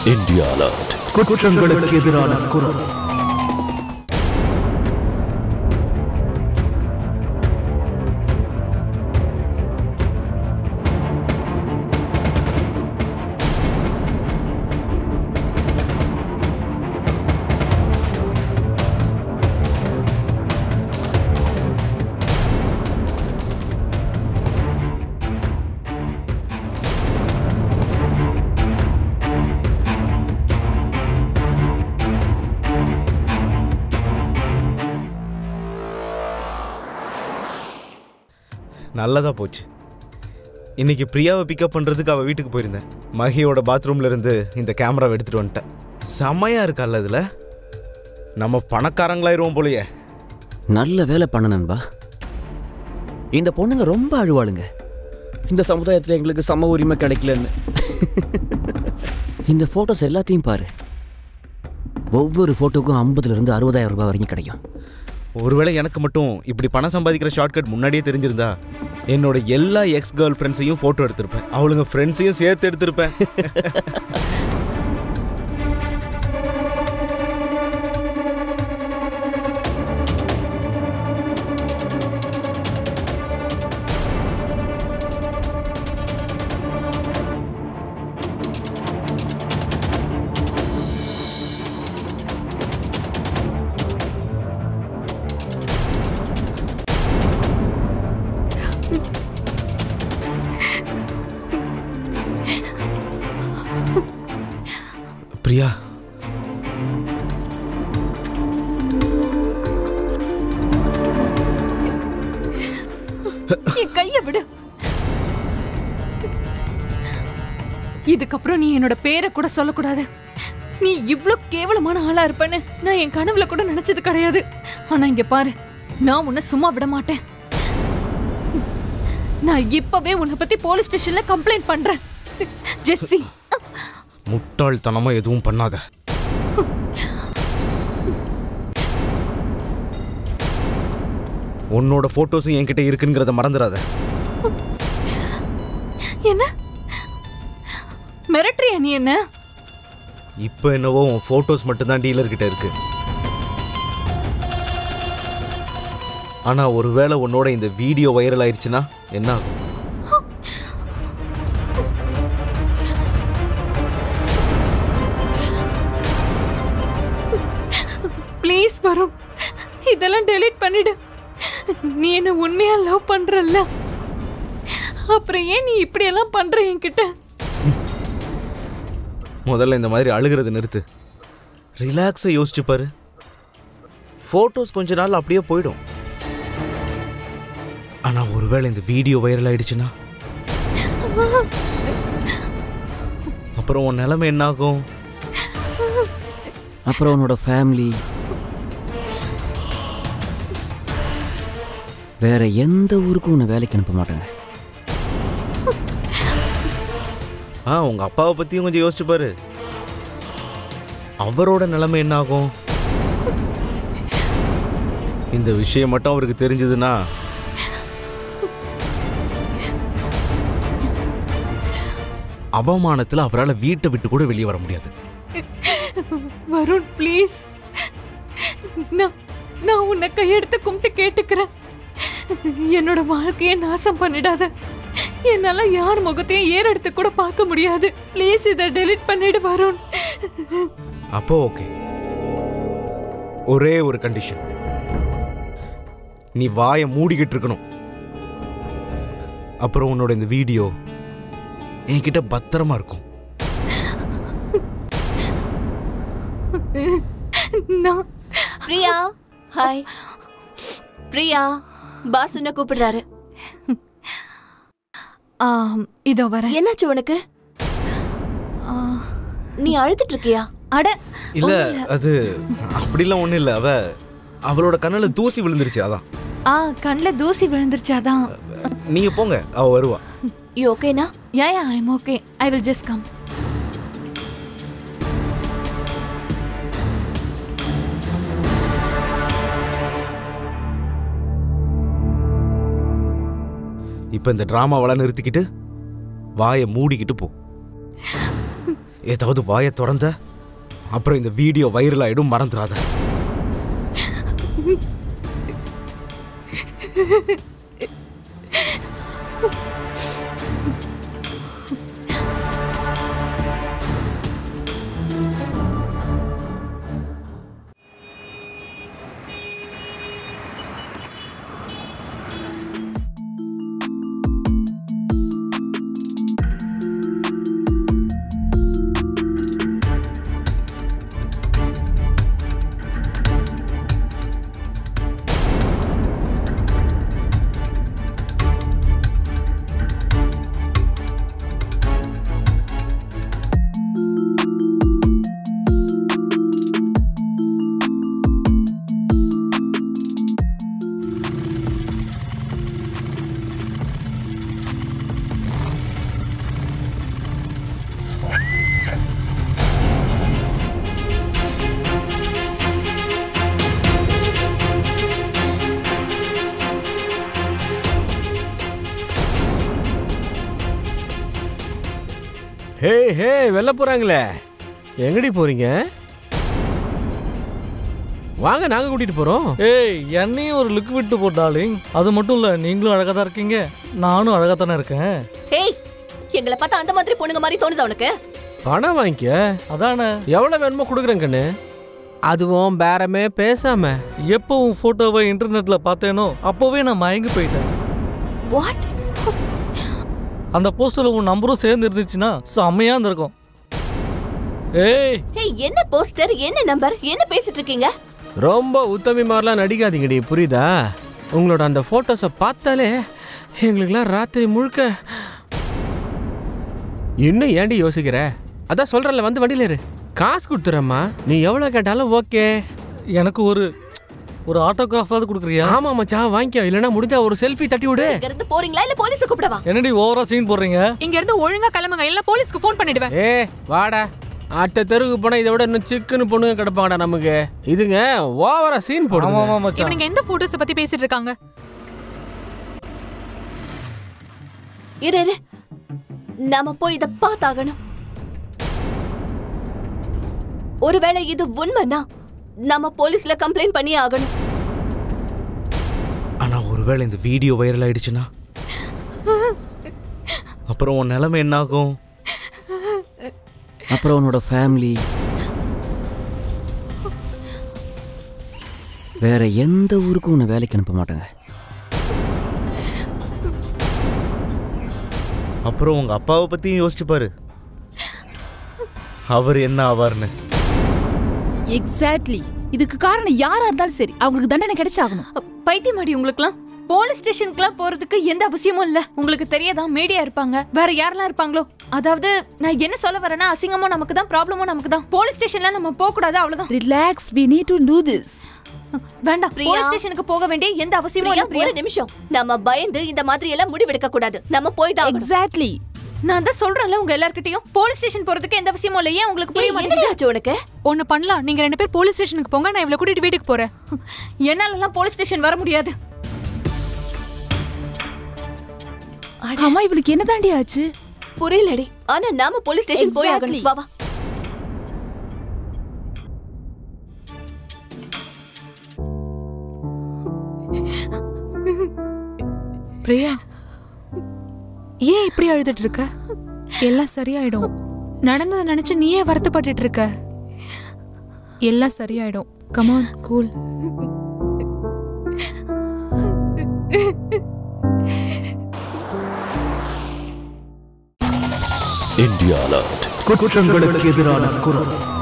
India alert குற்றங்களுக்கு எதிரான குரல் நல்லதா போச்சு இன்னைக்கு பிரியாவை பிக்கப் பண்ணுறதுக்கு அவள் வீட்டுக்கு போயிருந்தேன் மகியோட பாத்ரூம்ல இருந்து இந்த கேமராவை எடுத்துட்டு வந்துட்டேன் செமையா இருக்கல்ல இதில் நம்ம பணக்காரங்களாயிருவோம் போலயே நல்ல வேலை பண்ண நண்பா இந்த பொண்ணுங்க ரொம்ப அழுவாளுங்க இந்த சமுதாயத்தில் எங்களுக்கு சம உரிமை கிடைக்கலன்னு இந்த ஃபோட்டோஸ் எல்லாத்தையும் பாரு ஒவ்வொரு ஃபோட்டோக்கும் ஐம்பதுல இருந்து அறுபதாயிரம் ரூபாய் வரைக்கும் கிடைக்கும் ஒருவேளை எனக்கு மட்டும் இப்படி பணம் சம்பாதிக்கிற ஷார்ட்கட் முன்னாடியே தெரிஞ்சிருந்தா என்னோட எல்லா எக்ஸ் கேர்ள் ஃப்ரெண்ட்ஸையும் ஃபோட்டோ எடுத்திருப்பேன் அவளுங்க ஃப்ரெண்ட்ஸையும் சேர்த்து எடுத்திருப்பேன் பிரியா என் கைய விடு இதுக்கப்புறம் நீ என்னோட பேரை கூட சொல்லக்கூடாது நீ இவ்ளோ கேவலமான ஆளா இருப்பேன்னு நான் என் கனவுல கூட நினைச்சது கிடையாது ஆனா இங்க பாரு நான் உன்னை சும்மா விட மாட்டேன் நான் இப்பவே உன்னை பத்தி போலீஸ் ஸ்டேஷன்ல கம்ப்ளைண்ட் பண்றேன் ஜெஸ்ஸி முட்டாள்தனமா எதுவும் பண்ணாத உன்னோட போட்டோஸும் என்கிட்ட இருக்குங்கிறத மறந்துடாத என்ன மிரட்டுறியா நீ என்ன இப்போ என்னவோ உன் ஃபோட்டோஸ் மட்டும்தான் டீலர்கிட்ட இருக்கு ஆனா ஒருவேளை உன்னோட இந்த வீடியோ வைரல் ஆயிருச்சுன்னா என்ன ஆகும் ப்ளீஸ் வரும் இதெல்லாம் டெலீட் பண்ணிடு நீ என்ன உண்மையா லவ் பண்றல்ல அப்புறம் ஏன் நீ இப்படியெல்லாம் பண்ற என்கிட்ட முதல்ல இந்த மாதிரி அழுகிறத நிறுத்து ரிலாக்ஸாக யோசிச்சு பாரு ஃபோட்டோஸ் கொஞ்ச நாள் அப்படியே போயிடும் ஆனா ஒருவேளை இந்த வீடியோ வைரல் ஆயிடுச்சுன்னா அப்புறம் உன் நிலைமை என்ன ஆகும் அப்புறம் உன்னோட ஃபேமிலி வேற எந்த ஊருக்கும் உன்னை வேலைக்கு அனுப்ப மாட்டாங்க ஆ உங்க அப்பாவை பத்தியும் கொஞ்சம் யோசிச்சு பாரு அவரோட நிலைமை என்ன ஆகும் இந்த விஷயம் மட்டும் அவருக்கு தெரிஞ்சதுன்னா அவமானத்துல அவரால் வீட்டை விட்டு கூட வெளியே வர முடியாது வருண் ப்ளீஸ் நான் நான் உன்னை கையெடுத்து கும்பிட்டு கேட்டுக்கிறேன் என்னோட வாழ்க்கையை நாசம் பண்ணிடாத என்னால யார் முகத்தையும் ஏறெடுத்து கூட பார்க்க முடியாது ப்ளீஸ் இதை டெலீட் பண்ணிடு வருண் அப்போ ஓகே ஒரே ஒரு கண்டிஷன் நீ வாயை மூடிக்கிட்டு இருக்கணும் அப்புறம் உன்னோட இந்த வீடியோ என்கிட்ட பத்திரமா இருக்கும் நான் பிரியா ஹாய் பிரியா பாஸ் உன்னை கூப்பிடுறாரு ஆம், இதோ வரேன் என்னாச்சு உனக்கு நீ அழுதுட்டு இருக்கியா அட இல்ல அது அப்படிலாம் ஒண்ணும் இல்ல அவ அவளோட கண்ணுல தூசி விழுந்துருச்சு அதான் ஆ கண்ணில் தூசி விழுந்துருச்சு அதான் நீங்க போங்க அவ வருவா யூ ஓகேனா yeah yeah I'm okay I will just come இப்ப இந்த டிராமாவெல்லாம் நிறுத்திக்கிட்டு வாயை மூடிக்கிட்டு போ ஏதாவது வாயை திறந்த அப்புறம் இந்த வீடியோ வைரல் ஆயிடும் மறந்துடாத ஹே ஹே வெளில போறாங்களே எங்கடி போறீங்க வாங்க நாங்க கூட்டிட்டு போறோம் ஏய் என்னையும் ஒரு லுக் விட்டு போட்டாலிங் அது மட்டும் இல்ல நீங்களும் அழகா தான் இருக்கீங்க நானும் அழகா தானே இருக்கேன் ஏய் எங்களை பார்த்தா அந்த மாதிரி பொண்ணுங்க மாதிரி தோணுதா உனக்கு பணம் வாங்கிக்க அதானே எவ்வளவு வேணுமோ கொடுக்குறேன் கண்ணு அதுவும் பேரமே பேசாம எப்போ உன் போட்டோவை இன்டர்நெட்ல பார்த்தேனோ அப்போவே நான் மயங்கி போயிட்டேன் வாட் அந்த போஸ்டர்ல உன் நம்பரும் சேர்ந்து இருந்துச்சுன்னா செம்மையா இருந்திருக்கும் ஏய் ஏய் என்ன போஸ்டர் என்ன நம்பர் என்ன பேசிட்டு இருக்கீங்க ரொம்ப உத்தமி மாதிரிலாம் நடிக்காதீங்கடி புரியுதா உங்களோட அந்த போட்டோஸை பார்த்தாலே எங்களுக்கெல்லாம் ராத்திரி முழுக்க இன்னும் ஏன்டி யோசிக்கிற அதான் சொல்றல வந்து வண்டியில இரு காசு கொடுத்துறம்மா நீ எவ்வளவு கேட்டாலும் ஓகே எனக்கு ஒரு ஒரு ஆட்டோகிராஃபாவது கொடுக்குறியா ஆமா மச்சான் வாங்கிக்கோ இல்லைன்னா முடிஞ்சா ஒரு செல்ஃபி தட்டி விடு இங்க இருந்து போறீங்களா இல்ல போலீஸ கூப்பிடவா என்னடி ஓவரா சீன் போடுறீங்க இங்க இருந்து ஒழுங்கா கிளம்புங்க இல்ல போலீஸ்க்கு ஃபோன் பண்ணிடுவேன் ஏ வாடா அடுத்த தெருவுக்கு போனா இதை விட இன்னும் சிக்குன்னு பொண்ணுங்க கிடப்பாங்கடா நமக்கு இதுங்க ஓவரா சீன் ஆமா போடுங்க ஆமா மச்சான் இவனுங்க எந்த போட்டோஸ் பத்தி பேசிட்டு இருக்காங்க இரு இரு நாம போய் இத பார்த்தாகணும் ஒருவேளை இது உண்மைன்னா நாம போலீஸ்ல கம்ப்ளைண்ட் பண்ணி ஆகணும் ஆனா ஒருவேளை இந்த வீடியோ வைரல் ஆயிடுச்சுன்னா அப்புறம் உன் நிலைமை என்ன ஆகும் அப்புறம் உன்னோட ஃபேமிலி வேற எந்த ஊருக்கும் உன்னை வேலைக்கு அனுப்ப மாட்டாங்க அப்புறம் உங்க அப்பாவை பத்தியும் யோசிச்சு பாரு அவர் என்ன ஆவார்னு எக்ஸாக்ட்லி இதுக்கு காரணம் யாரா இருந்தாலும் சரி அவங்களுக்கு தண்டனை கிடைச்சாகணும் பைத்தியமாடி உங்களுக்குலாம் போலீஸ் ஸ்டேஷனுக்குலாம் போறதுக்கு எந்த அவசியமும் இல்ல உங்களுக்கு தெரியாதா மீடியா இருப்பாங்க வேற யாரெல்லாம் இருப்பாங்களோ அதாவது நான் என்ன சொல்ல வரேன்னா அசிங்கமும் நமக்கு தான் ப்ராப்ளமும் நமக்கு தான் போலீஸ் ஸ்டேஷன்ல நம்ம போக கூடாது அவ்வளவுதான் relax we need to do this வேண்டாம் பிரியா. போலீஸ் ஸ்டேஷனுக்கு போக வேண்டிய எந்த அவசியமும் பிரியா, இல்ல பிரியா. ஒரு நிமிஷம் நம்ம பயந்து இந்த மாதிரி எல்லாம் முடிவெடுக்க கூடாது நம்ம போய் தான் ஆகணும். எக்ஸாக்ட்லி நான் தான் சொல்றேன்ல உங்க எல்லார்கிட்டயும் போலீஸ் ஸ்டேஷன் போறதுக்கு எந்த அவசியமும் இல்ல ஏன் உங்களுக்கு புரிய ஏய், மாட்டேங்குது என்னடி ஆச்சு உனக்கு ஒன்னு பண்ணலாம் நீங்க ரெண்டு பேர் போலீஸ் ஸ்டேஷனுக்கு போங்க நான் இவளை கூட்டிட்டு வீட்டுக்கு போறேன் என்னாலலாம் போலீஸ் ஸ்டேஷன் வர முடியாது அம்மா இவளுக்கு என்னதாண்டி ஆச்சு புரியலடி ஆனா நாம போலீஸ் ஸ்டேஷன் போய் Exactly. ஆகணும் வா வா பிரியா ஏன் இப்படி அழுதுட்டு இருக்க எல்லாம் சரியாயிடும் நடந்ததை நினைச்சு நீயே வருத்தப்பட்டுட்டு இருக்க எல்லாம் சரியாயிடும் கமான் கூல் குற்றங்களுக்கு எதிரான குரல்